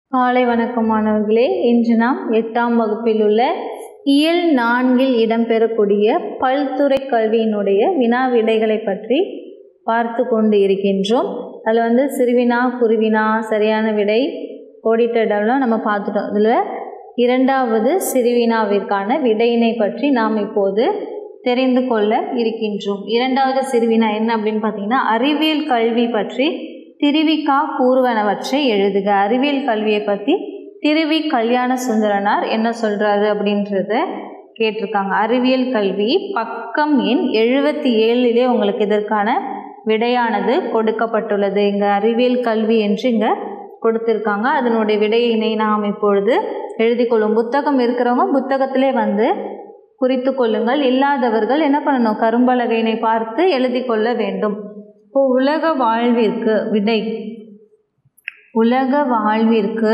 காலை வணக்கம் மாணவர்களே இன்று நாம் எட்டாம் வகுப்பில் உள்ள இயல் நான்கில் இடம்பெறக்கூடிய பல்துறை கல்வியினுடைய வினா விடைகளை பற்றி பார்த்து கொண்டு இருக்கின்றோம் அதில் வந்து சிறுவினா குருவினா சரியான விடை கோடிட்டடம்லாம் நம்ம பார்த்துட்டோம் இதில் இரண்டாவது சிறுவினாவிற்கான விடையினை பற்றி நாம் இப்போது தெரிந்து கொள்ள இருக்கின்றோம் இரண்டாவது சிறுவினா என்ன அப்படின்னு பார்த்தீங்கன்னா அறிவியல் கல்வி பற்றி திருவிக்கா கூறுவனவற்றை எழுதுக அறிவியல் கல்வியை பற்றி திருவி கல்யாண சுந்தரனார் என்ன சொல்கிறாரு அப்படின்றத கேட்டிருக்காங்க அறிவியல் கல்வி பக்கம் எண் எழுபத்தி ஏழிலே உங்களுக்கு இதற்கான விடையானது கொடுக்கப்பட்டுள்ளது இங்கே அறிவியல் கல்வி என்று இங்கே கொடுத்துருக்காங்க அதனுடைய விடையினை நாம் இப்பொழுது எழுதி கொள்ளும் புத்தகம் இருக்கிறவங்க புத்தகத்திலே வந்து குறித்து கொள்ளுங்கள் இல்லாதவர்கள் என்ன பண்ணணும் கரும்பலகையினை பார்த்து எழுதி கொள்ள வேண்டும் இப்போ உலக வாழ்விற்கு விடை உலக வாழ்விற்கு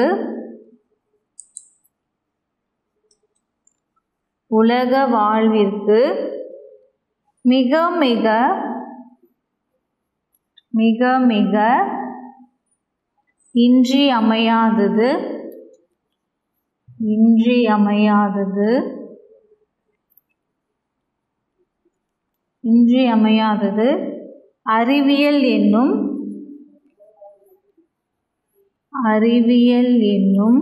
உலக வாழ்விற்கு மிக மிக மிக மிக இன்றியமையாதது இன்றியமையாதது இன்றியமையாதது அறிவியல் என்னும் அறிவியல் என்னும்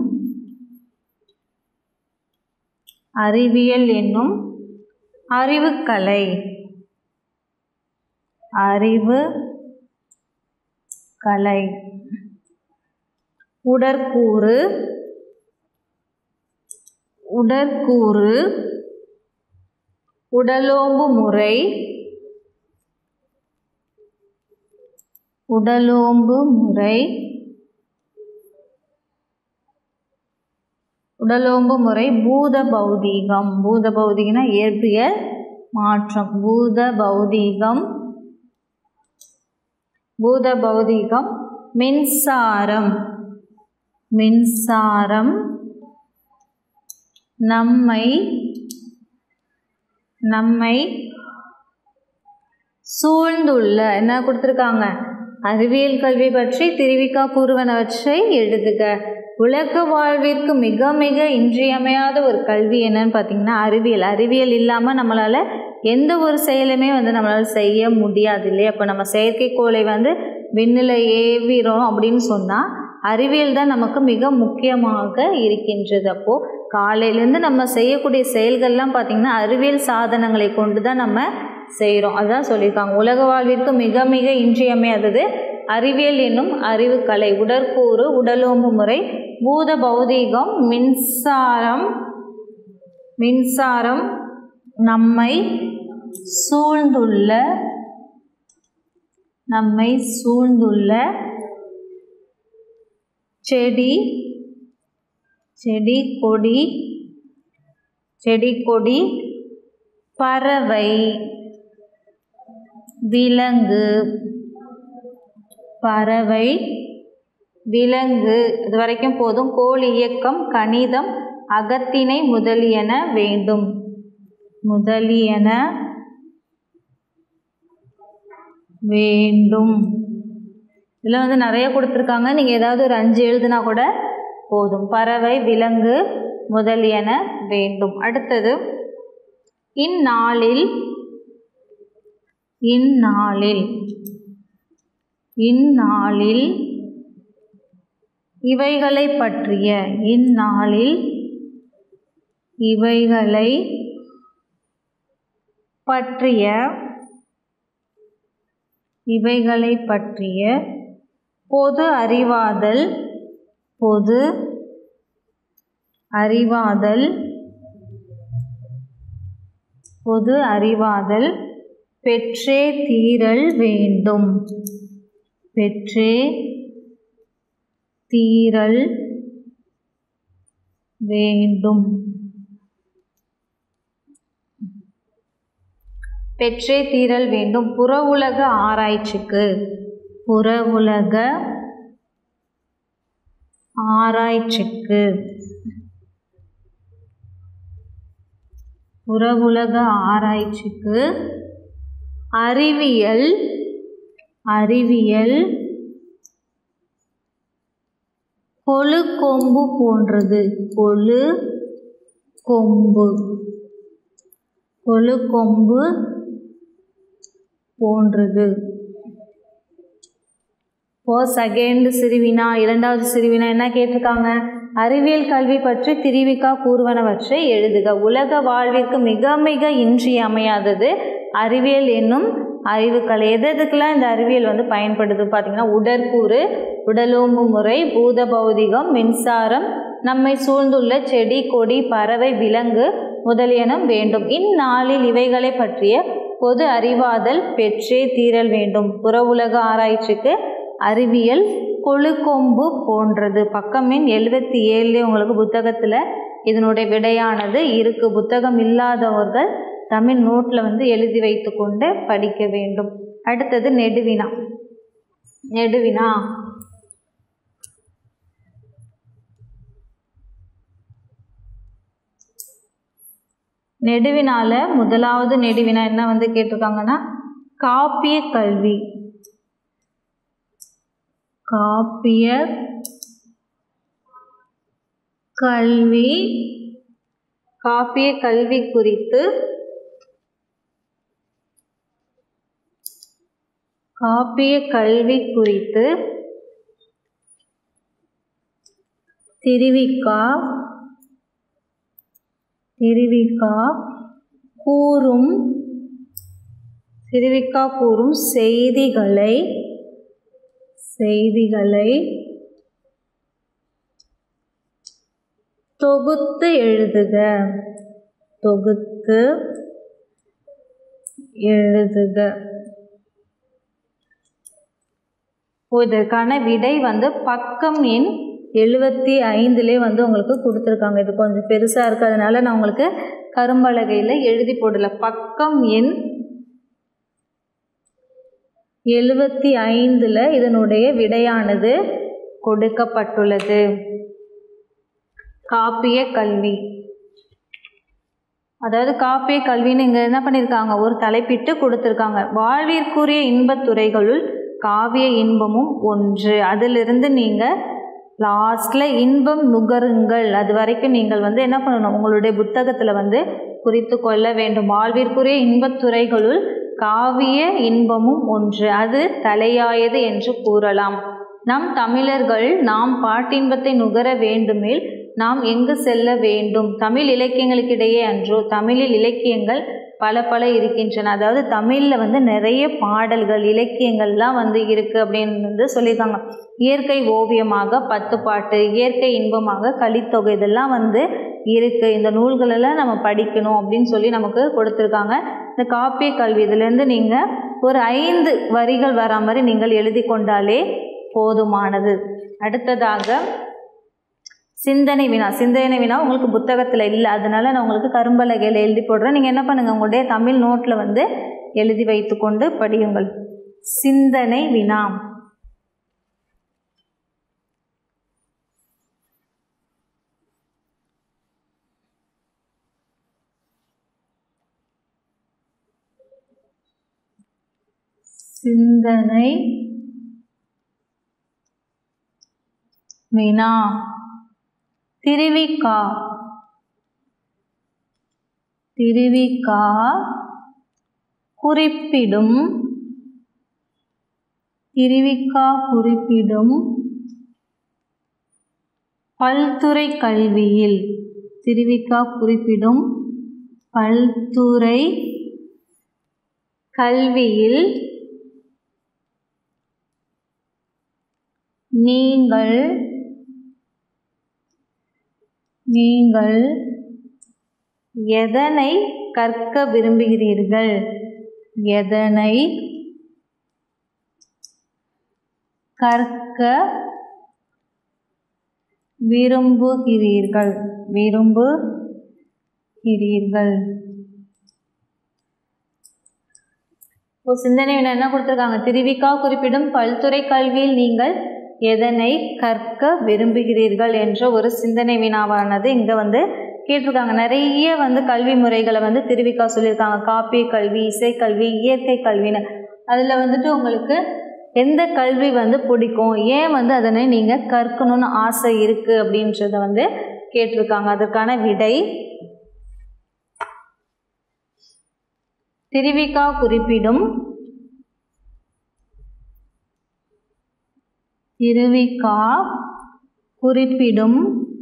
அறிவியல் என்னும் அறிவுக்கலை அறிவு கலை உடற்கூறு உடற்கூறு உடலோம்பு முறை உடலோம்பு முறை உடலோம்பு முறை பூத பௌதீகம் பூத பௌதீகம்னா இயற்பியல் மாற்றம் பூத பௌதீகம் பூத பௌதீகம் மின்சாரம் மின்சாரம் நம்மை நம்மை சூழ்ந்துள்ள என்ன கொடுத்துருக்காங்க அறிவியல் கல்வி பற்றி திருவிக்கா கூறுவனவற்றை எழுதுக உலக வாழ்விற்கு மிக மிக இன்றியமையாத ஒரு கல்வி என்னன்னு பார்த்தீங்கன்னா அறிவியல் அறிவியல் இல்லாமல் நம்மளால் எந்த ஒரு செயலுமே வந்து நம்மளால் செய்ய முடியாது இல்லையா அப்போ நம்ம செயற்கைக்கோளை வந்து விண்ணில் ஏவிறோம் அப்படின்னு சொன்னால் அறிவியல் தான் நமக்கு மிக முக்கியமாக இருக்கின்றது அப்போது காலையிலேருந்து நம்ம செய்யக்கூடிய செயல்கள்லாம் பார்த்திங்கன்னா அறிவியல் சாதனங்களை கொண்டு தான் நம்ம செய்கிறோம் அதுதான் சொல்லியிருக்காங்க உலக வாழ்விற்கு மிக மிக இன்றியமையாதது அறிவியல் என்னும் அறிவுக்கலை உடற்கூறு உடலோம்பு முறை பூத பௌதீகம் மின்சாரம் மின்சாரம் நம்மை சூழ்ந்துள்ள நம்மை சூழ்ந்துள்ள செடி செடி கொடி செடி கொடி பறவை விலங்கு பறவை விலங்கு இது வரைக்கும் போதும் கோள் இயக்கம் கணிதம் அகத்திணை முதலியன வேண்டும் முதலியன வேண்டும் இதில் வந்து நிறைய கொடுத்துருக்காங்க நீங்கள் ஏதாவது ஒரு அஞ்சு எழுதுனா கூட போதும் பறவை விலங்கு முதலியன வேண்டும் அடுத்தது இந்நாளில் இந்நாளில் இந்நாளில் இவைகளை பற்றிய இந்நாளில் இவைகளை பற்றிய இவைகளை பற்றிய பொது அறிவாதல் பொது அறிவாதல் பொது அறிவாதல் பெற்றே தீரல் வேண்டும் பெற்றே தீரல் வேண்டும் பெற்றே தீரல் வேண்டும் புற உலக ஆராய்ச்சிக்கு புற உலக ஆராய்ச்சிக்கு புற உலக ஆராய்ச்சிக்கு அறிவியல் அறிவியல் கொழு கொம்பு போன்றது கொழு கொம்பு கொழு கொம்பு போன்றது இப்போ செகண்ட் சிறுவினா இரண்டாவது சிறுவினா என்ன கேட்டிருக்காங்க அறிவியல் கல்வி பற்றி திருவிக்கா கூறுவனவற்றை எழுதுக உலக வாழ்விற்கு மிக மிக இன்றியமையாதது அறிவியல் என்னும் அறிவுக்கலை எது எதுக்கெல்லாம் இந்த அறிவியல் வந்து பயன்படுது பார்த்திங்கன்னா உடற்கூறு உடலோம்பு முறை பூத பௌதிகம் மின்சாரம் நம்மை சூழ்ந்துள்ள செடி கொடி பறவை விலங்கு முதலியனம் வேண்டும் இந்நாளில் இவைகளை பற்றிய பொது அறிவாதல் பெற்றே தீரல் வேண்டும் புற உலக ஆராய்ச்சிக்கு அறிவியல் கொழுக்கொம்பு போன்றது பக்கம் எண் எழுபத்தி ஏழுலேயே உங்களுக்கு புத்தகத்தில் இதனுடைய விடையானது இருக்குது புத்தகம் இல்லாதவர்கள் தமிழ் நோட்டில் வந்து எழுதி வைத்து கொண்டு படிக்க வேண்டும் அடுத்தது நெடுவினா நெடுவினா நெடுவினால முதலாவது நெடுவினா என்ன வந்து கேட்டிருக்காங்கன்னா காப்பிய கல்வி காப்பிய கல்வி காப்பிய கல்வி குறித்து காப்பிய கல்வி குறித்து திருவிக்கா திருவிக்கா கூறும் திருவிக்கா கூறும் செய்திகளை செய்திகளை தொகுத்து எழுதுக தொகுத்து எழுதுக இதற்கான விடை வந்து பக்கம் எண் எழுபத்தி ஐந்துலே வந்து உங்களுக்கு கொடுத்துருக்காங்க இது கொஞ்சம் பெருசாக இருக்கிறதுனால நான் உங்களுக்கு கரும்பலகையில் எழுதி போடல பக்கம் எண் எழுபத்தி ஐந்தில் இதனுடைய விடையானது கொடுக்கப்பட்டுள்ளது காப்பிய கல்வி அதாவது காப்பிய கல்வின்னு இங்கே என்ன பண்ணியிருக்காங்க ஒரு தலைப்பிட்டு கொடுத்துருக்காங்க வாழ்விற்குரிய இன்பத் துறைகளுள் காவிய இன்பமும் ஒன்று அதிலிருந்து நீங்கள் லாஸ்ட்டில் இன்பம் நுகருங்கள் அது வரைக்கும் நீங்கள் வந்து என்ன பண்ணணும் உங்களுடைய புத்தகத்தில் வந்து குறித்து கொள்ள வேண்டும் வாழ்விற்குரிய இன்பத் துறைகளுள் காவிய இன்பமும் ஒன்று அது தலையாயது என்று கூறலாம் நம் தமிழர்கள் நாம் பாட்டின்பத்தை நுகர வேண்டுமேல் நாம் எங்கு செல்ல வேண்டும் தமிழ் இலக்கியங்களுக்கிடையே அன்றோ தமிழில் இலக்கியங்கள் பல பல இருக்கின்றன அதாவது தமிழில் வந்து நிறைய பாடல்கள் இலக்கியங்கள்லாம் வந்து இருக்குது அப்படின்னு வந்து சொல்லியிருக்காங்க இயற்கை ஓவியமாக பத்து பாட்டு இயற்கை இன்பமாக கலித்தொகை இதெல்லாம் வந்து இருக்குது இந்த நூல்களெல்லாம் நம்ம படிக்கணும் அப்படின்னு சொல்லி நமக்கு கொடுத்துருக்காங்க இந்த காப்பிய கல்வி இதுலேருந்து நீங்கள் ஒரு ஐந்து வரிகள் வரா மாதிரி நீங்கள் எழுதி கொண்டாலே போதுமானது அடுத்ததாக சிந்தனை வினா சிந்தனை வினா உங்களுக்கு புத்தகத்தில் இல்லை அதனால நான் உங்களுக்கு கரும்பலகையில் எழுதி போடுறேன் நீங்கள் என்ன பண்ணுங்கள் உங்களுடைய தமிழ் நோட்டில் வந்து எழுதி வைத்துக்கொண்டு படியுங்கள் சிந்தனை வினா சிந்தனை வினா திருவிக்கா திருவிக்கா குறிப்பிடும் திருவிக்கா குறிப்பிடும் பல்துறை கல்வியில் திருவிக்கா குறிப்பிடும் பல்துறை கல்வியில் நீங்கள் நீங்கள் எதனை கற்க விரும்புகிறீர்கள் எதனை கற்க விரும்புகிறீர்கள் விரும்புகிறீர்கள் இப்போ சிந்தனை வினா என்ன கொடுத்துருக்காங்க திருவிக்கா குறிப்பிடும் பல்துறை கல்வியில் நீங்கள் எதனை கற்க விரும்புகிறீர்கள் என்ற ஒரு சிந்தனை வினாவானது இங்கே வந்து கேட்டிருக்காங்க நிறைய வந்து கல்வி முறைகளை வந்து திருவிக்கா சொல்லியிருக்காங்க காப்பிய கல்வி இசைக்கல்வி இயற்கை கல்வின்னு அதில் வந்துட்டு உங்களுக்கு எந்த கல்வி வந்து பிடிக்கும் ஏன் வந்து அதனை நீங்கள் கற்கணும்னு ஆசை இருக்குது அப்படின்றத வந்து கேட்டிருக்காங்க அதற்கான விடை திருவிக்கா குறிப்பிடும் திருவிக்கா குறிப்பிடும்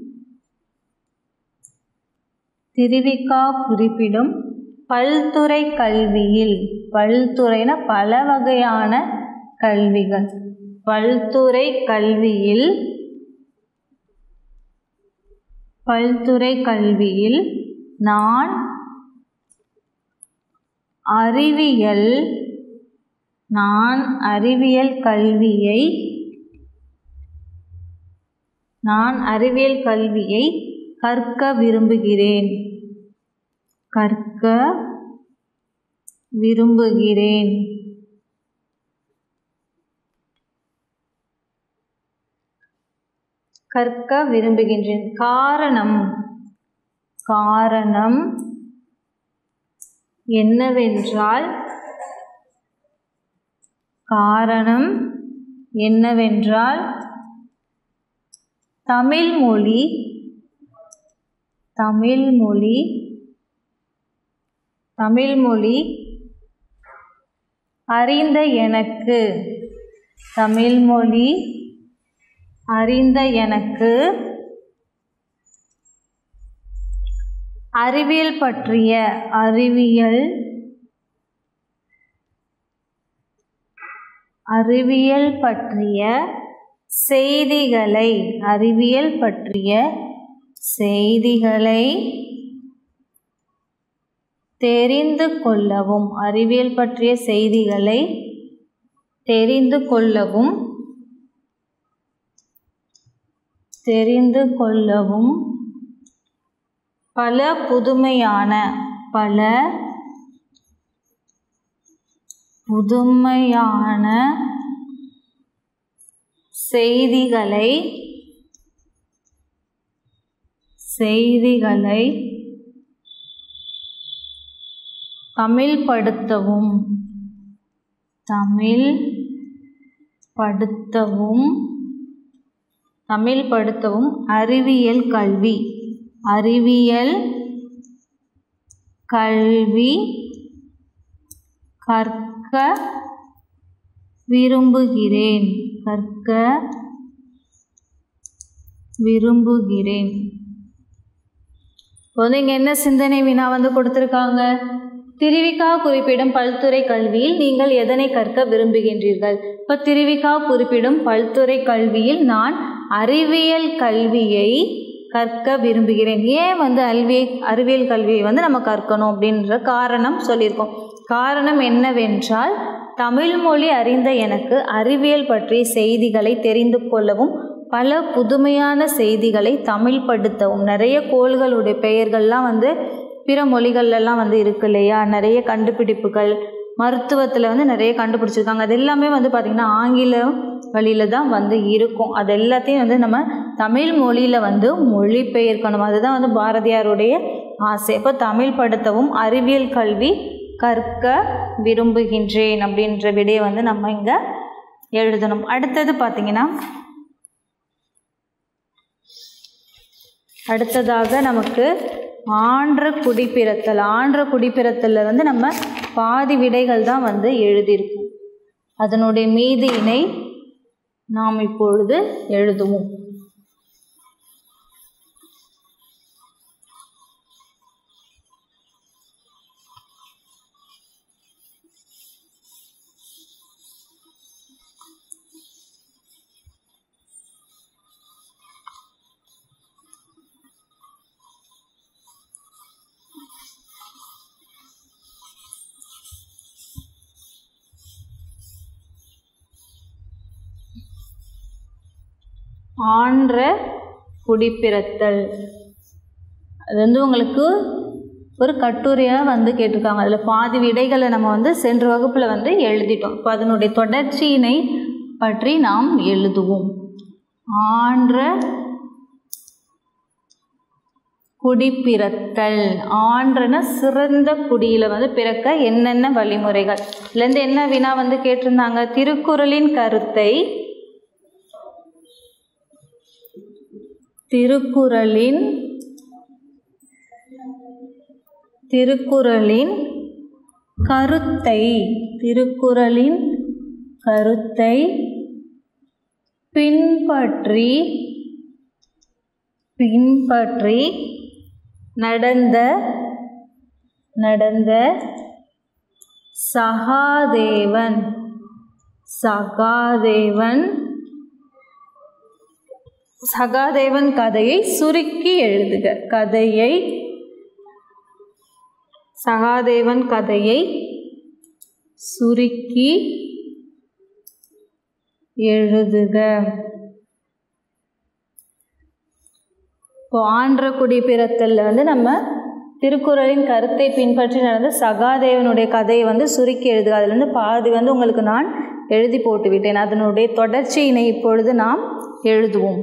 திருவிக்கா குறிப்பிடும் பல்துறை கல்வியில் பல்துறைன பல வகையான கல்விகள் பல்துறை கல்வியில் பல்துறை கல்வியில் நான் அறிவியல் நான் அறிவியல் கல்வியை நான் அறிவியல் கல்வியை கற்க விரும்புகிறேன் கற்க விரும்புகிறேன் கற்க விரும்புகின்றேன் காரணம் காரணம் என்னவென்றால் காரணம் என்னவென்றால் தமிழ் மொழி தமிழ் மொழி தமிழ் மொழி அறிந்த எனக்கு தமிழ் மொழி அறிந்த எனக்கு அறிவியல் பற்றிய அறிவியல் அறிவியல் பற்றிய செய்திகளை அறிவியல் பற்றிய செய்திகளை தெரிந்து கொள்ளவும் அறிவியல் பற்றிய செய்திகளை தெரிந்து கொள்ளவும் தெரிந்து கொள்ளவும் பல புதுமையான பல புதுமையான செய்திகளை செய்திகளை தமிழ்படுத்தவும் தமிழ் படுத்தவும் தமிழ் படுத்தவும் அறிவியல் கல்வி அறிவியல் கல்வி கற்க விரும்புகிறேன் கற்க விரும்புகிறேன் இப்போ வந்து இங்கே என்ன சிந்தனை வினா வந்து கொடுத்துருக்காங்க திருவிக்கா குறிப்பிடும் பல்துறை கல்வியில் நீங்கள் எதனை கற்க விரும்புகின்றீர்கள் இப்போ திருவிக்கா குறிப்பிடும் பல்துறை கல்வியில் நான் அறிவியல் கல்வியை கற்க விரும்புகிறேன் ஏன் வந்து அல்வி அறிவியல் கல்வியை வந்து நம்ம கற்கணும் அப்படின்ற காரணம் சொல்லியிருக்கோம் காரணம் என்னவென்றால் தமிழ் மொழி அறிந்த எனக்கு அறிவியல் பற்றிய செய்திகளை தெரிந்து கொள்ளவும் பல புதுமையான செய்திகளை தமிழ் படுத்தவும் நிறைய கோள்களுடைய பெயர்கள்லாம் வந்து பிற மொழிகள்லாம் வந்து இருக்கு இல்லையா நிறைய கண்டுபிடிப்புகள் மருத்துவத்தில் வந்து நிறைய கண்டுபிடிச்சிருக்காங்க அது எல்லாமே வந்து பார்த்திங்கன்னா ஆங்கிலம் வழியில் தான் வந்து இருக்கும் அது எல்லாத்தையும் வந்து நம்ம தமிழ் மொழியில் வந்து மொழிபெயர்க்கணும் அதுதான் வந்து பாரதியாருடைய ஆசை இப்போ தமிழ் படுத்தவும் அறிவியல் கல்வி கற்க விரும்புகின்றேன் அப்படின்ற விடையை வந்து நம்ம இங்கே எழுதணும் அடுத்தது பார்த்திங்கன்னா அடுத்ததாக நமக்கு ஆன்ற குடிப்பிறத்தல் ஆன்ற குடிப்பிறத்தலில் வந்து நம்ம பாதி விடைகள் தான் வந்து எழுதியிருக்கோம் அதனுடைய மீதி இணை நாம் இப்பொழுது எழுதுவோம் ஆன்ற குடிப்பிறத்தல் அது வந்து உங்களுக்கு ஒரு கட்டுரையாக வந்து கேட்டிருக்காங்க அதில் பாதி விடைகளை நம்ம வந்து சென்ற வகுப்பில் வந்து எழுதிட்டோம் இப்போ அதனுடைய தொடர்ச்சியினை பற்றி நாம் எழுதுவோம் ஆன்ற குடிப்பிறத்தல் ஆன்றன சிறந்த குடியில் வந்து பிறக்க என்னென்ன வழிமுறைகள் இதுலேருந்து என்ன வினா வந்து கேட்டிருந்தாங்க திருக்குறளின் கருத்தை திருக்குறளின் திருக்குறளின் கருத்தை திருக்குறளின் கருத்தை பின்பற்றி பின்பற்றி நடந்த நடந்த சகாதேவன் சகாதேவன் சகாதேவன் கதையை சுருக்கி எழுதுக கதையை சகாதேவன் கதையை சுருக்கி எழுதுக இப்போ ஆன்றக்குடி பிறத்தலில் வந்து நம்ம திருக்குறளின் கருத்தை பின்பற்றி நடந்த சகாதேவனுடைய கதையை வந்து சுருக்கி எழுதுக அதில் வந்து பாதி வந்து உங்களுக்கு நான் எழுதி போட்டு விட்டேன் அதனுடைய தொடர்ச்சியினை இப்பொழுது நாம் எழுதுவோம்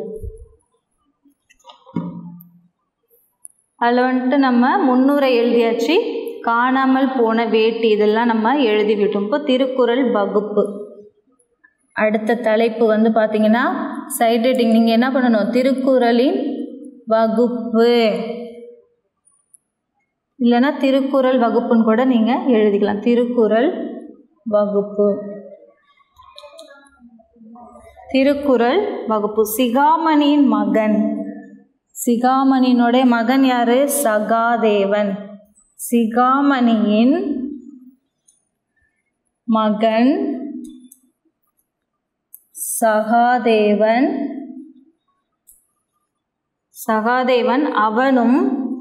அதில் வந்துட்டு நம்ம முன்னுரை எழுதியாச்சு காணாமல் போன வேட்டி இதெல்லாம் நம்ம எழுதி விட்டோம் இப்போ திருக்குறள் வகுப்பு அடுத்த தலைப்பு வந்து பார்த்தீங்கன்னா சைட் ரைட்டிங் நீங்கள் என்ன பண்ணணும் திருக்குறளின் வகுப்பு இல்லைன்னா திருக்குறள் வகுப்புன்னு கூட நீங்கள் எழுதிக்கலாம் திருக்குறள் வகுப்பு திருக்குறள் வகுப்பு சிகாமணியின் மகன் சிகாமணியினுடைய மகன் யாரு சகாதேவன் சிகாமணியின் மகன் சகாதேவன் சகாதேவன் அவனும்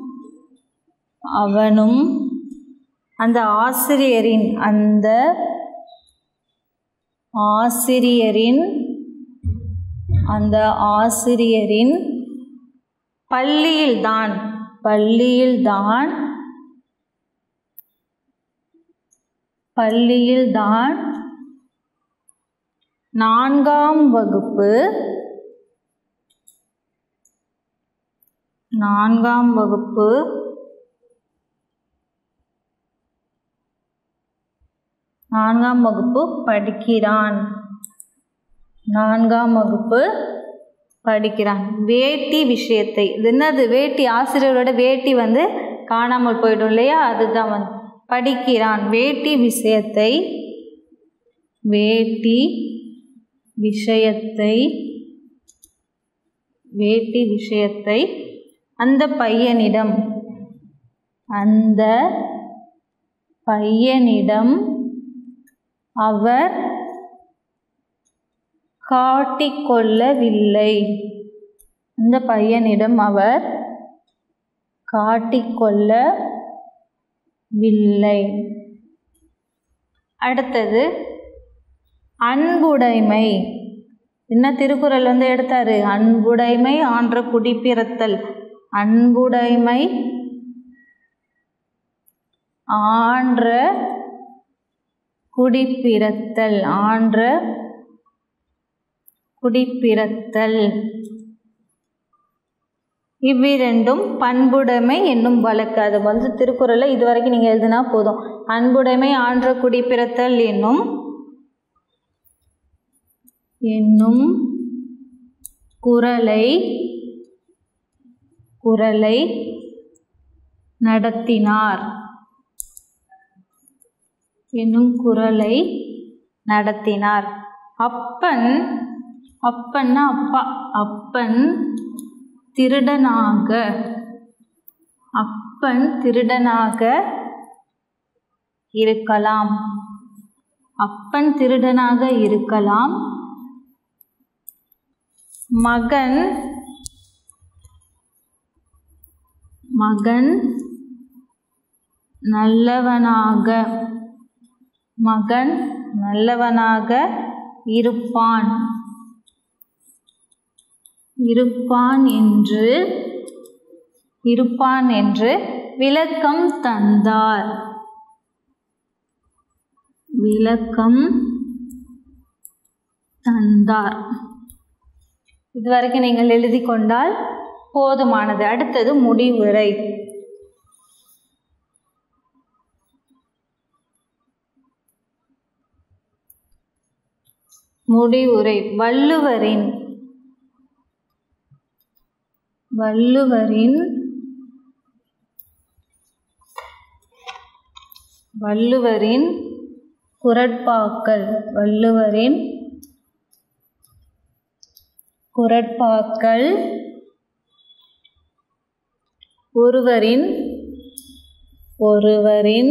அவனும் அந்த ஆசிரியரின் அந்த ஆசிரியரின் அந்த ஆசிரியரின் பள்ளியில்தான் பள்ளியில்தான் பள்ளியில்தான் நான்காம் வகுப்பு நான்காம் வகுப்பு நான்காம் வகுப்பு படிக்கிறான் நான்காம் வகுப்பு படிக்கிறான் வேட்டி விஷயத்தை இது என்னது வேட்டி ஆசிரியரோட வேட்டி வந்து காணாமல் போயிடும் இல்லையா அதுதான் வந்து படிக்கிறான் வேட்டி விஷயத்தை வேட்டி விஷயத்தை வேட்டி விஷயத்தை அந்த பையனிடம் அந்த பையனிடம் அவர் காட்டிக்கொள்ளவில்லை அந்த பையனிடம் அவர் காட்டிக்கொள்ளவில்லை அடுத்தது அன்புடைமை என்ன திருக்குறள் வந்து எடுத்தாரு அன்புடைமை ஆன்ற குடிப்பிறத்தல் அன்புடைமை ஆன்ற குடிப்பிறத்தல் ஆன்ற குடிப்பிறத்தல் இவ்விரண்டும் பண்புடைமை என்னும் வழக்கு அது வந்து திருக்குறளில் இதுவரைக்கும் நீங்கள் எழுதினா போதும் அன்புடைமை ஆன்ற குடிப்பிறத்தல் என்னும் என்னும் குரலை குரலை நடத்தினார் என்னும் குரலை நடத்தினார் அப்பன் அப்பன்னா அப்பா அப்பன் திருடனாக அப்பன் திருடனாக இருக்கலாம் அப்பன் திருடனாக இருக்கலாம் மகன் மகன் நல்லவனாக மகன் நல்லவனாக இருப்பான் இருப்பான் என்று இருப்பான் என்று விளக்கம் தந்தார் விளக்கம் தந்தார் இதுவரைக்கும் நீங்கள் எழுதி கொண்டால் போதுமானது அடுத்தது முடிவுரை முடிவுரை வள்ளுவரின் வள்ளுவரின் வள்ளுவரின் குரட்பாக்கள் வள்ளுவரின் குரட்பாக்கள் ஒருவரின் ஒருவரின்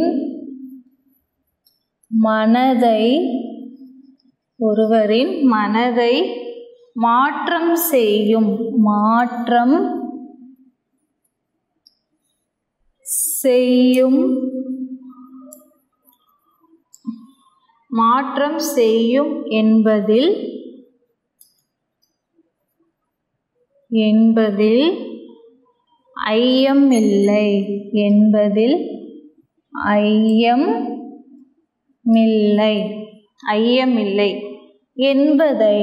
மனதை ஒருவரின் மனதை மாற்றம் செய்யும் மாற்றம் செய்யும் மாற்றம் செய்யும் என்பதில் என்பதில் ஐயம் இல்லை என்பதில் ஐயம் மில்லை ஐயமில்லை என்பதை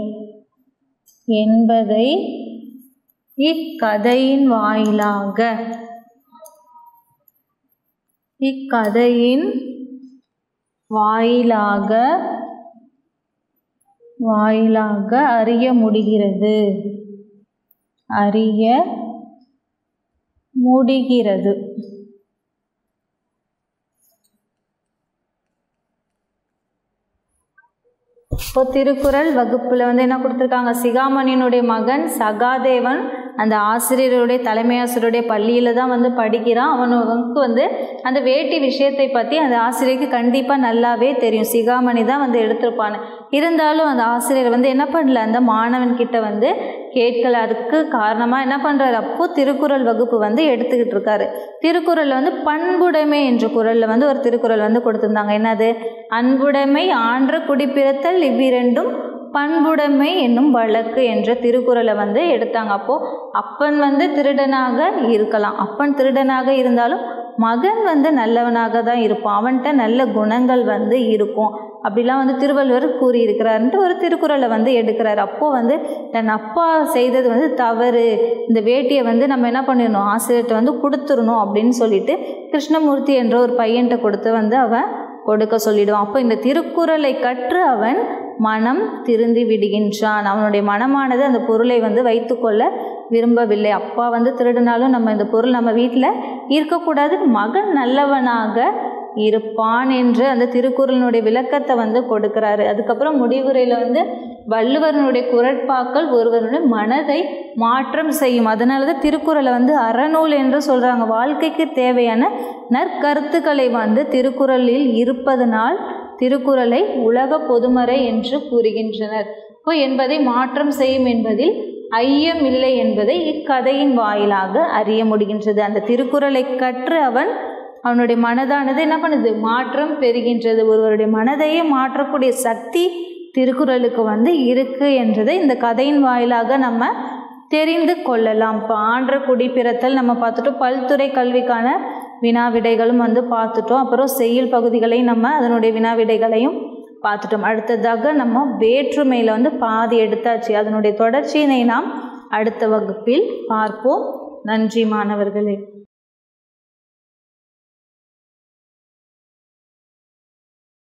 என்பதை இக்கதையின் வாயிலாக இக்கதையின் வாயிலாக வாயிலாக அறிய முடிகிறது அறிய முடிகிறது இப்போ திருக்குறள் வகுப்பில் வந்து என்ன கொடுத்துருக்காங்க சிகாமணியினுடைய மகன் சகாதேவன் அந்த ஆசிரியருடைய தலைமை ஆசிரியருடைய பள்ளியில் தான் வந்து படிக்கிறான் அவனுக்கு வந்து அந்த வேட்டி விஷயத்தை பற்றி அந்த ஆசிரியருக்கு கண்டிப்பாக நல்லாவே தெரியும் சிகாமணி தான் வந்து எடுத்திருப்பான்னு இருந்தாலும் அந்த ஆசிரியர் வந்து என்ன பண்ணல அந்த மாணவன்கிட்ட வந்து கேட்கல அதுக்கு காரணமாக என்ன பண்ணுறாரு அப்போ திருக்குறள் வகுப்பு வந்து எடுத்துக்கிட்டு இருக்காரு திருக்குறளில் வந்து பண்புடைமை என்ற குரலில் வந்து ஒரு திருக்குறள் வந்து கொடுத்துருந்தாங்க என்னது அன்புடைமை ஆன்ற குடிப்பிறத்தல் இவ்விரண்டும் பண்புடைமை என்னும் வழக்கு என்ற திருக்குறளை வந்து எடுத்தாங்க அப்போது அப்பன் வந்து திருடனாக இருக்கலாம் அப்பன் திருடனாக இருந்தாலும் மகன் வந்து நல்லவனாக தான் இருப்பான் அவன்கிட்ட நல்ல குணங்கள் வந்து இருக்கும் அப்படிலாம் வந்து திருவள்ளுவர் கூறியிருக்கிறாருன்ட்டு ஒரு திருக்குறளை வந்து எடுக்கிறார் அப்போது வந்து தன் அப்பா செய்தது வந்து தவறு இந்த வேட்டியை வந்து நம்ம என்ன பண்ணிடணும் ஆசிரியர்கிட்ட வந்து கொடுத்துடணும் அப்படின்னு சொல்லிட்டு கிருஷ்ணமூர்த்தி என்ற ஒரு பையன்கிட்ட கொடுத்து வந்து அவன் கொடுக்க சொல்லிடுவான் அப்போ இந்த திருக்குறளை கற்று அவன் மனம் திருந்தி விடுகின்றான் அவனுடைய மனமானது அந்த பொருளை வந்து வைத்துக்கொள்ள விரும்பவில்லை அப்பா வந்து திருடினாலும் நம்ம இந்த பொருள் நம்ம வீட்டில் இருக்கக்கூடாது மகன் நல்லவனாக இருப்பான் என்று அந்த திருக்குறளினுடைய விளக்கத்தை வந்து கொடுக்கிறாரு அதுக்கப்புறம் முடிவுரையில் வந்து வள்ளுவரனுடைய குரட்பாக்கள் ஒருவருடைய மனதை மாற்றம் செய்யும் அதனால தான் திருக்குறளை வந்து அறநூல் என்று சொல்கிறாங்க வாழ்க்கைக்கு தேவையான நற்கருத்துக்களை வந்து திருக்குறளில் இருப்பதனால் திருக்குறளை உலக பொதுமறை என்று கூறுகின்றனர் இப்போ என்பதை மாற்றம் செய்யும் என்பதில் ஐயம் இல்லை என்பதை இக்கதையின் வாயிலாக அறிய முடிகின்றது அந்த திருக்குறளை கற்று அவன் அவனுடைய மனதானது என்ன பண்ணுது மாற்றம் பெறுகின்றது ஒருவருடைய மனதையே மாற்றக்கூடிய சக்தி திருக்குறளுக்கு வந்து இருக்கு என்றதை இந்த கதையின் வாயிலாக நம்ம தெரிந்து கொள்ளலாம் இப்போ ஆன்ற குடி பிறத்தல் நம்ம பார்த்துட்டோம் பல்துறை கல்விக்கான வினா விடைகளும் வந்து பார்த்துட்டோம் அப்புறம் செய்யுள் பகுதிகளையும் நம்ம அதனுடைய வினா விடைகளையும் பார்த்துட்டோம் அடுத்ததாக நம்ம வேற்றுமையில் வந்து பாதி எடுத்தாச்சு அதனுடைய தொடர்ச்சியினை நாம் அடுத்த வகுப்பில் பார்ப்போம் நன்றி மாணவர்களே